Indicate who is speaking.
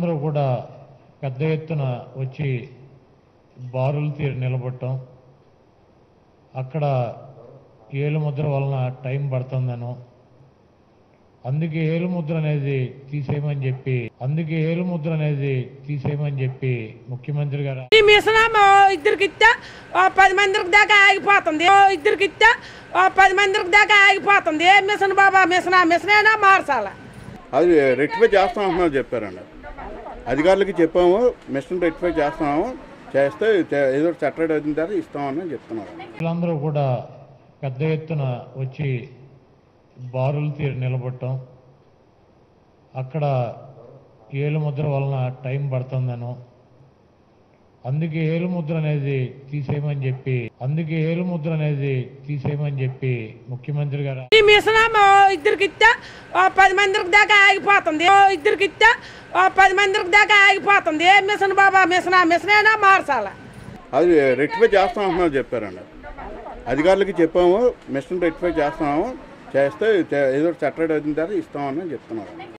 Speaker 1: ప్రజలందరూ కూడా పెద్ద ఎత్తున వచ్చి బారులు తీరి నిలబడటం అక్కడ ఏలుముద్ర వలన టైం పడుతుందనో అందుకే ఏలుముద్ర అనేది తీసేయమని చెప్పి అందుకే ఏలుముద్ర అనేది తీసేయమని చెప్పి ముఖ్యమంత్రి గారు
Speaker 2: ఈ మిషన్ ఇద్దరికి ఇస్తే ఓ పది మందికి దాకా ఆగిపోతుంది ఓ ఇద్దరికి ఇస్తే ఓ పది మందికి దాకా ఆగిపోతుంది ఏ మిషన్ బాబా మిషన్ ఆ మిషన్ అయినా మార్చాల
Speaker 3: అది రెక్టిఫై చేస్తాం అంటున్నారు చెప్పారండి అధికారులకి చెప్పాము మిషన్ రెక్టిఫై చేస్తున్నాము చేస్తే చే- ఏదో సెటరేట్ అయిన తర్వాత ఇస్తామని చెప్తున్నారు
Speaker 1: ప్రజలందరూ కూడా పెద్ద ఎత్తున వచ్చి బారులు తీరి నిలబడటం అక్కడ ఏలుముద్ర వలన టైం పడుతుందనో అందుకే ఏలుముద్ర అనేది తీసేయమని చెప్పి అందుకే ఏలుముద్ర అనేది తీసేయమని చెప్పి ముఖ్యమంత్రి గారు
Speaker 2: ఈ మిషన్ ఇద్దరికి ఇస్తే ఓ పది మందికి దాకా ఆగిపోతుంది ఓ ఇద్దరికి ఇస్తే ఓ పది మందికి దాకా ఆగిపోతుంది ఏ మిషన్ బాబా మిషన్ ఆ మిషన్ అయినా మార్చాల
Speaker 3: అది రెక్టిఫై చేస్తాం అంటున్నారు చెప్పారండి అధికారులకి చెప్పాము మిషన్ రెక్టిఫై చేస్తున్నాము చేస్తే చే- ఏదో సెటరేట్ అయిన తర్వాత ఇస్తామని చెప్తున్నారు